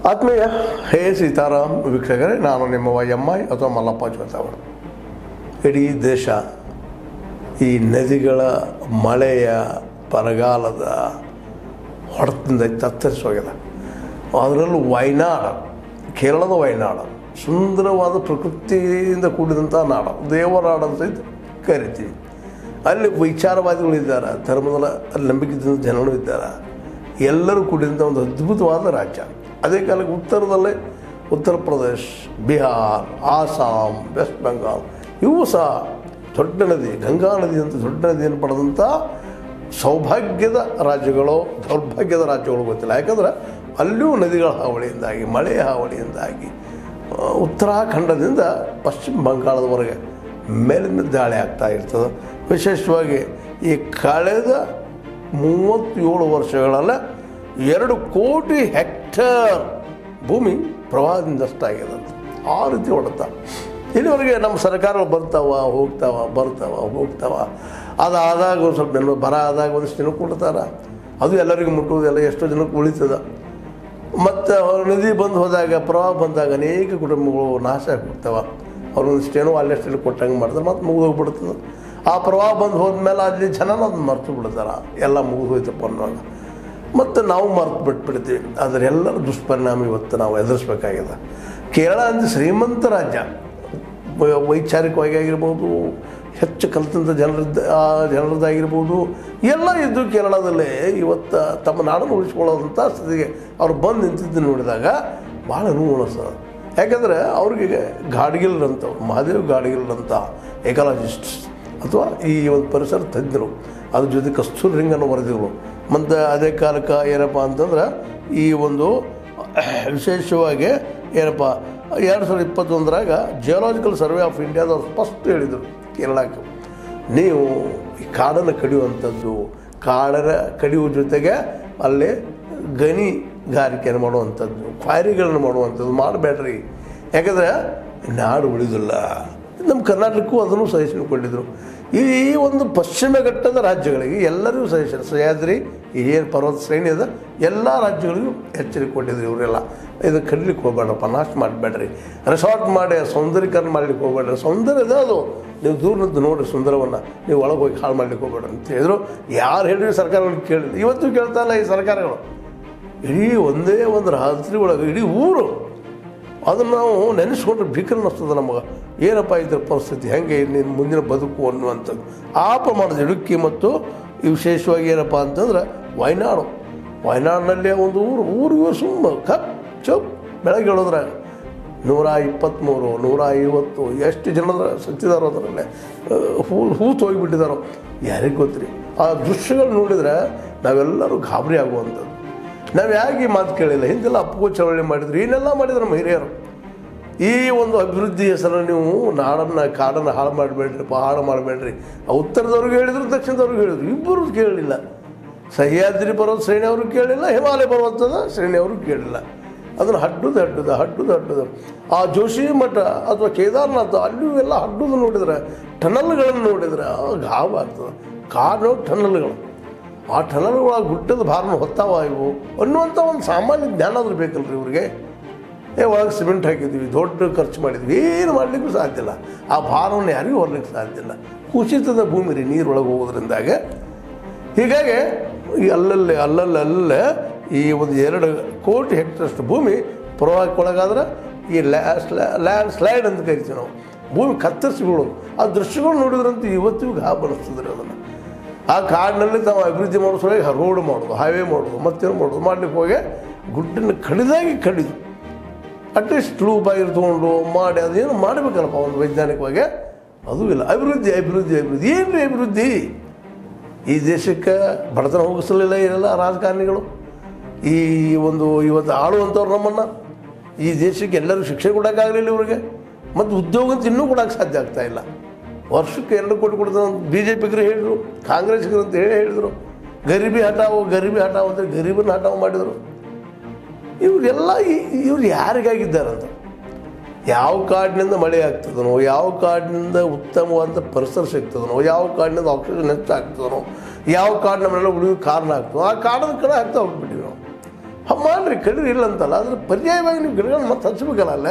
ಆತ್ಮೀಯ ಹೇ ಸೀತಾರಾಮ್ ವೀಕ್ಷಕರೇ ನಾನು ನಿಮ್ಮ ವೈ ಎಂ ಐ ಅಥವಾ ಮಲ್ಲಪ್ಪ ಜೋತಾವರ್ ಇಡೀ ದೇಶ ಈ ನದಿಗಳ ಮಳೆಯ ಬರಗಾಲದ ಹೊಡೆತದಿಂದ ತತ್ತರಿಸಿ ಹೋಗಿದೆ ಅದರಲ್ಲೂ ವಯನಾಡ್ ಕೇರಳದ ವಯನಾಡ್ ಸುಂದರವಾದ ಪ್ರಕೃತಿಯಿಂದ ಕೂಡಿದಂಥ ನಾಡು ದೇವನಾಡು ಅಂತ ಇದು ಕರಿತೀವಿ ಅಲ್ಲಿ ವಿಚಾರವಾದಿಗಳು ಇದ್ದಾರೆ ಧರ್ಮದ ಅಲ್ಲಿ ನಂಬಿಕೆಯಿಂದ ಜನರು ಇದ್ದಾರೆ ಎಲ್ಲರೂ ಕೂಡಿದಂಥ ಒಂದು ಅದ್ಭುತವಾದ ರಾಜ್ಯ ಅದೇ ಕಾಲಕ್ಕೆ ಉತ್ತರದಲ್ಲೇ ಉತ್ತರ ಪ್ರದೇಶ್ ಬಿಹಾರ್ ಆಸಾಂ ವೆಸ್ಟ್ ಬೆಂಗಾಲ್ ಇವು ಸಹ ದೊಡ್ಡ ನದಿ ಗಂಗಾ ನದಿ ಅಂತ ದೊಡ್ಡ ನದಿಯನ್ನು ಪಡೆದಂಥ ಸೌಭಾಗ್ಯದ ರಾಜ್ಯಗಳು ದೌರ್ಭಾಗ್ಯದ ರಾಜ್ಯಗಳು ಗೊತ್ತಿಲ್ಲ ಯಾಕಂದ್ರೆ ಅಲ್ಲಿಯೂ ನದಿಗಳ ಹಾವಳಿಯಿಂದಾಗಿ ಮಳೆಯ ಹಾವಳಿಯಿಂದಾಗಿ ಆ, ಉತ್ತರಾಖಂಡದಿಂದ ಪಶ್ಚಿಮ ಬಂಗಾಳದವರೆಗೆ ಮೇಲಿನ ದಾಳಿ ಆಗ್ತಾ ಇರ್ತದೆ ವಿಶೇಷವಾಗಿ ಈ ಕಳೆದ ಮೂವತ್ತೇಳು ವರ್ಷಗಳಲ್ಲ ಎರಡು ಕೋಟಿ ಹೆಕ್ಟೇರ್ ಭೂಮಿ ಪ್ರವಾಹದಿಂದಷ್ಟಾಗ್ಯದಂತೆ ಆ ರೀತಿ ಹೊಡೆತ ಇಲ್ಲಿವರೆಗೆ ನಮ್ಮ ಸರ್ಕಾರಗಳು ಬರ್ತಾವ ಹೋಗ್ತಾವ ಬರ್ತಾವ ಹೋಗ್ತಾವ ಅದಾದಾಗ ಒಂದು ಸ್ವಲ್ಪ ಜನ ಬರ ಆದಾಗ ಒಂದಿಷ್ಟು ಜನ ಕೊಡ್ತಾರ ಅದು ಎಲ್ಲರಿಗೂ ಮುಟ್ಟುವುದಿಲ್ಲ ಎಷ್ಟೋ ಜನಕ್ಕೆ ಉಳಿತದ ಮತ್ತು ನದಿ ಬಂದು ಹೋದಾಗ ಪ್ರವಾಹ ಬಂದಾಗ ಅನೇಕ ಕುಟುಂಬಗಳು ನಾಶ ಆಗ್ಬಿಡ್ತಾವೆ ಅವ್ರೊಂದಿಷ್ಟೇನೋ ಅಲ್ಲೆಷ್ಟೇನೋ ಕೊಟ್ಟಂಗೆ ಮಾಡ್ತಾರೆ ಮತ್ತು ಮುಗಿದು ಹೋಗ್ಬಿಡ್ತದೆ ಆ ಪ್ರವಾಹ ಬಂದು ಹೋದ್ಮೇಲೆ ಅಲ್ಲಿ ಜನನ ಅದನ್ನ ಮರ್ತು ಬಿಡ್ತಾರೆ ಎಲ್ಲ ಮುಗಿದು ಹೋಯ್ತಪ್ಪ ಅನ್ನುವಾಗ ಮತ್ತು ನಾವು ಮರ್ತು ಬಿಟ್ಬಿಡ್ತೀವಿ ಆದರೆ ಎಲ್ಲರ ದುಷ್ಪರಿಣಾಮ ಇವತ್ತು ನಾವು ಎದುರಿಸ್ಬೇಕಾಗಿದೆ ಕೇರಳ ಅಂದರೆ ಶ್ರೀಮಂತ ರಾಜ್ಯ ವೈ- ವೈಚಾರಿಕವಾಗಿ ಆಗಿರ್ಬೋದು ಹೆಚ್ಚು ಕಲಿತಂಥ ಜನರದ್ದು ಆ ಜನರದ್ದಾಗಿರ್ಬೋದು ಎಲ್ಲ ಇದ್ದು ಕೇರಳದಲ್ಲೇ ಇವತ್ತು ತಮ್ಮ ನಾಡನ್ನು ಉಳಿಸ್ಕೊಳ್ಳೋದಂಥ ಸ್ಥಿತಿಗೆ ಅವ್ರು ಬಂದು ನಿಂತಿದ್ದು ನೋಡಿದಾಗ ಭಾಳ ನೋವು ಅನಿಸ್ತದೆ ಯಾಕಂದರೆ ಅವ್ರಿಗೆ ಗಾಡ್ಗಿಲ್ರಂಥವ್ರು ಮಹಾದೇವ್ ಗಾಡ್ಗಿಲ್ರಂಥ ಎಕಾಲಜಿಸ್ಟ್ಸ್ ಅಥವಾ ಈ ಒಂದು ಪರಿಸರ ತಜ್ಞರು ಅದ್ರ ಜೊತೆ ಕಸ್ತೂರಿ ರಿಂಗನ್ನು ವರದಿಗಳು ಮತ್ತು ಅದೇ ಕಾಲಕ್ಕೆ ಏನಪ್ಪ ಅಂತಂದ್ರೆ ಈ ಒಂದು ವಿಶೇಷವಾಗಿ ಏನಪ್ಪ ಎರಡು ಸಾವಿರದ ಇಪ್ಪತ್ತೊಂದರಾಗ ಜಿಯೋಲಾಜಿಕಲ್ ಸರ್ವೆ ಆಫ್ ಇಂಡಿಯಾದವ್ರು ಸ್ಪಷ್ಟ ಹೇಳಿದರು ಕೇರಳಕ್ಕೆ ನೀವು ಈ ಕಾಡನ್ನು ಕಡಿಯುವಂಥದ್ದು ಕಾಡರ ಕಡಿಯುವ ಜೊತೆಗೆ ಅಲ್ಲಿ ಗಣಿಗಾರಿಕೆಯನ್ನು ಮಾಡುವಂಥದ್ದು ಕ್ವಾರಿಗಳನ್ನು ಮಾಡುವಂಥದ್ದು ಮಾಡಬೇಡ್ರಿ ಯಾಕಂದರೆ ನಾಡು ಉಳಿದಿಲ್ಲ ನಮ್ಮ ಕರ್ನಾಟಕಕ್ಕೂ ಅದನ್ನು ಸಹಿಸಿಕೊಂಡಿದ್ರು ಈ ಒಂದು ಪಶ್ಚಿಮ ಘಟ್ಟದ ರಾಜ್ಯಗಳಿಗೆ ಎಲ್ಲರಿಗೂ ಸಹಿಸ ಸಹ್ಯಾದ್ರಿ ಏನು ಪರ್ವತ ಶ್ರೇಣಿ ಅದ ಎಲ್ಲ ರಾಜ್ಯಗಳಿಗೂ ಎಚ್ಚರಿಕೆ ಕೊಟ್ಟಿದ್ರು ಇವರೆಲ್ಲ ಇದು ಕಡ್ಲಿಕ್ಕೆ ಹೋಗ್ಬೇಡಪ್ಪ ನಾಶ ಮಾಡಬೇಡ್ರಿ ರೆಸಾರ್ಟ್ ಮಾಡಿ ಸೌಂದರ್ಯೀಕರಣ ಮಾಡ್ಲಿಕ್ಕೆ ಹೋಗ್ಬೇಡ್ರಿ ಸೌಂದರ್ಯ ಇದೆ ಅದು ನೀವು ದೂರದ್ದು ನೋಡ್ರಿ ಸುಂದರವನ್ನು ನೀವು ಒಳಗೆ ಹೋಗಿ ಹಾಳು ಮಾಡ್ಲಿಕ್ಕೆ ಹೋಗ್ಬೇಡ್ರಿ ಅಂತ ಹೇಳಿದ್ರು ಯಾರು ಹೇಳಿದ್ರು ಸರ್ಕಾರಗಳು ಕೇಳಿದ್ರು ಇವತ್ತು ಕೇಳ್ತಾ ಇಲ್ಲ ಈ ಸರ್ಕಾರಗಳು ಇಡೀ ಒಂದೇ ಒಂದು ರಾತ್ರಿ ಒಳಗೆ ಇಡೀ ಊರು ಅದನ್ನು ನಾವು ನೆನೆಸ್ಕೊಂಡ್ರೆ ಭೀಕರ ಅನ್ನಿಸ್ತದೆ ನಮಗೆ ಏನಪ್ಪ ಇದ್ರ ಪರಿಸ್ಥಿತಿ ಹೆಂಗೆ ನಿನ್ನ ಮುಂದಿನ ಬದುಕು ಅನ್ನುವಂಥದ್ದು ಆ ಪ್ರಮಾಣದ ಇಡುಕ್ಕಿ ಮತ್ತು ಈ ವಿಶೇಷವಾಗಿ ಏನಪ್ಪ ಅಂತಂದ್ರೆ ವಯನಾಡು ವಯನಾಡಿನಲ್ಲಿ ಒಂದು ಊರು ಊರಿಗೂ ಸುಮ್ಮ ಕಪ್ ಚುಪ್ ಬೆಳಗ್ಗೆ ಹೇಳೋದ್ರಾಗ ನೂರ ಇಪ್ಪತ್ತ್ಮೂರು ನೂರ ಐವತ್ತು ಎಷ್ಟು ಜನರ ಸತ್ತಿದಾರೋ ಅದರಲ್ಲೇ ಹೂ ಹೂತು ಹೋಗಿಬಿಟ್ಟಿದಾರೋ ಯಾರಿಗೆ ಗೊತ್ತ್ರಿ ಆ ದೃಶ್ಯಗಳು ನೋಡಿದ್ರೆ ನಾವೆಲ್ಲರೂ ಗಾಬರಿ ಆಗುವಂಥದ್ದು ನಾವು ಯಾಕೆ ಈ ಮಾತು ಕೇಳಿಲ್ಲ ಹಿಂದೆಲ್ಲ ಅಪ್ಪು ಚಳವಳಿ ಮಾಡಿದ್ರು ಏನೆಲ್ಲ ಮಾಡಿದ್ರು ನಮ್ಮ ಹಿರಿಯರು ಈ ಒಂದು ಅಭಿವೃದ್ಧಿ ಹೆಸರು ನೀವು ನಾಡನ್ನು ಕಾಡನ್ನು ಹಾಳು ಮಾಡಬೇಡ್ರಿ ಹಾಳು ಮಾಡಬೇಡ್ರಿ ಉತ್ತರದವ್ರಿಗೆ ಹೇಳಿದ್ರು ದಕ್ಷಿಣದವ್ರಿಗೆ ಹೇಳಿದ್ರು ಇಬ್ಬರು ಕೇಳಲಿಲ್ಲ ಸಹ್ಯಾದ್ರಿ ಪರ್ವತ ಶ್ರೇಣಿ ಅವರು ಕೇಳಿಲ್ಲ ಹಿಮಾಲಯ ಪರ್ವತದ ಶ್ರೇಣಿ ಅವರು ಕೇಳಿಲ್ಲ ಅದನ್ನು ಹಡ್ಡುದು ಹಡ್ಡುದು ಹಡ್ಡುದು ಹಡ್ಡುದು ಆ ಜೋಶಿ ಮಠ ಅಥವಾ ಕೇದಾರ್ನಾಥ ಅಲ್ಲಿಯೂ ಎಲ್ಲ ಹಡ್ಡುದು ನೋಡಿದ್ರೆ ಟನಲ್ಗಳನ್ನು ನೋಡಿದ್ರೆ ಗಾಬ ಆಗ್ತದೆ ಕಾಡು ಟನಲ್ಗಳು ಆ ಟನಲ್ಗಳ ಗುಡ್ಡದ ಭಾರನ ಹೊತ್ತಾವ ಇವು ಅನ್ನುವಂಥ ಒಂದು ಸಾಮಾನ್ಯ ಜ್ಞಾನ ಆದ್ರೂ ಬೇಕಲ್ರಿ ಇವ್ರಿಗೆ ಏ ಒಳಗೆ ಸಿಮೆಂಟ್ ಹಾಕಿದ್ವಿ ದೊಡ್ಡ ಖರ್ಚು ಮಾಡಿದ್ವಿ ಏನು ಮಾಡಲಿಕ್ಕೂ ಸಾಧ್ಯ ಇಲ್ಲ ಆ ಭಾರವನ್ನು ಯಾರಿಗೂ ಹೊರಲಿಕ್ಕೆ ಸಾಧ್ಯ ಇಲ್ಲ ಕುಸಿತದ ಭೂಮಿ ರೀ ನೀರು ಒಳಗೆ ಹೋಗೋದ್ರಿಂದಾಗೆ ಹೀಗಾಗಿ ಈ ಅಲ್ಲಲ್ಲಿ ಅಲ್ಲಲ್ಲಿ ಅಲ್ಲೇ ಈ ಒಂದು ಎರಡು ಕೋಟಿ ಹೆಕ್ಟರ್ಷ್ಟು ಭೂಮಿ ಪ್ರವಾಹಕ್ಕೆ ಒಳಗಾದ್ರೆ ಈ ಲ್ಯಾಂಡ್ ಲ್ಯಾಂಡ್ ಸ್ಲೈಡ್ ಅಂತ ಕರಿತೀವಿ ನಾವು ಭೂಮಿ ಕತ್ತರಿಸಿ ಬೀಳೋದು ಆ ದೃಶ್ಯಗಳು ನೋಡಿದ್ರಂತೂ ಇವತ್ತಿಗೂ ಗಾಬ್ ಅನ್ನಿಸ್ತದ್ರಿ ಅದನ್ನು ಆ ಕಾಡಿನಲ್ಲಿ ತಾವು ಅಭಿವೃದ್ಧಿ ಮಾಡೋ ಸಲುವಾಗಿ ರೋಡ್ ಮಾಡೋದು ಹೈವೇ ಮಾಡೋದು ಮತ್ತೇನು ಮಾಡೋದು ಮಾಡ್ಲಿಕ್ಕೆ ಹೋಗಿ ಗುಡ್ಡನ್ನು ಕಡಿದಾಗಿ ಕಡಿದು ಅಟ್ಲೀಸ್ಟ್ ಟ್ಲೂಬಾಗಿರ್ ತೊಗೊಂಡು ಮಾಡಿ ಅದೇನು ಮಾಡಬೇಕಲ್ಲಪ್ಪ ಒಂದು ವೈಜ್ಞಾನಿಕವಾಗಿ ಅದು ಇಲ್ಲ ಅಭಿವೃದ್ಧಿ ಅಭಿವೃದ್ಧಿ ಅಭಿವೃದ್ಧಿ ಏನು ರೀ ಅಭಿವೃದ್ಧಿ ಈ ದೇಶಕ್ಕೆ ಬಡತನ ಹೋಗಿಸಲಿಲ್ಲ ಇರಲ್ಲ ರಾಜಕಾರಣಿಗಳು ಈ ಒಂದು ಇವತ್ತು ಆಳುವಂಥವ್ರು ನಮ್ಮನ್ನು ಈ ದೇಶಕ್ಕೆ ಎಲ್ಲರೂ ಶಿಕ್ಷೆ ಕೊಡೋಕ್ಕಾಗಲಿಲ್ಲ ಇವ್ರಿಗೆ ಮತ್ತು ಉದ್ಯೋಗ ಅಂತ ಇನ್ನೂ ಕೊಡೋಕ್ಕೆ ಸಾಧ್ಯ ಆಗ್ತಾ ಇಲ್ಲ ವರ್ಷಕ್ಕೆ ಎರಡು ಕೋಟಿ ಕೊಡ್ತಾರೆ ಅಂತ ಬಿ ಜೆ ಪಿಗರು ಹೇಳಿದ್ರು ಕಾಂಗ್ರೆಸ್ಗರು ಅಂತ ಹೇಳಿ ಹೇಳಿದರು ಗರೀಬಿ ಹಟಾವು ಗರೀಬಿ ಹಟಾವು ಅಂತ ಗರೀಬನ್ನ ಹಟಾವು ಮಾಡಿದರು ಇವರೆಲ್ಲ ಇವ್ರು ಯಾರಿಗಾಗಿದ್ದಾರಂತ ಯಾವ ಕಾಡಿನಿಂದ ಮಳೆ ಆಗ್ತದನೋ ಯಾವ ಕಾಡಿನಿಂದ ಉತ್ತಮವಾದ ಪರಿಸರ ಸಿಗ್ತದನೋ ಯಾವ ಕಾಡಿನಿಂದ ಆಕ್ಸಿಜನ್ ಹೆಚ್ಚಾಗ್ತದನೋ ಯಾವ ಕಾಡು ನಮ್ಮೆಲ್ಲ ಉಳಿಯೋ ಕಾರಣ ಆಗ್ತದೋ ಆ ಕಾಡದ ಕಡೆ ಆಗ್ತಾ ಹೋಗ್ಬಿಟ್ಟಿವಿ ನಾವು ಹಾಂ ಮಾಡ್ರಿ ಕಡಿರಿ ಇಲ್ಲ ಅಂತಲ್ಲ ಅದ್ರ ಪರ್ಯಾಯವಾಗಿ ನೀವು ಗಿಡಗಳನ್ನ ಮತ್ತೆ ಹಚ್ಬೇಕಲ್ಲ ಅಲ್ಲೇ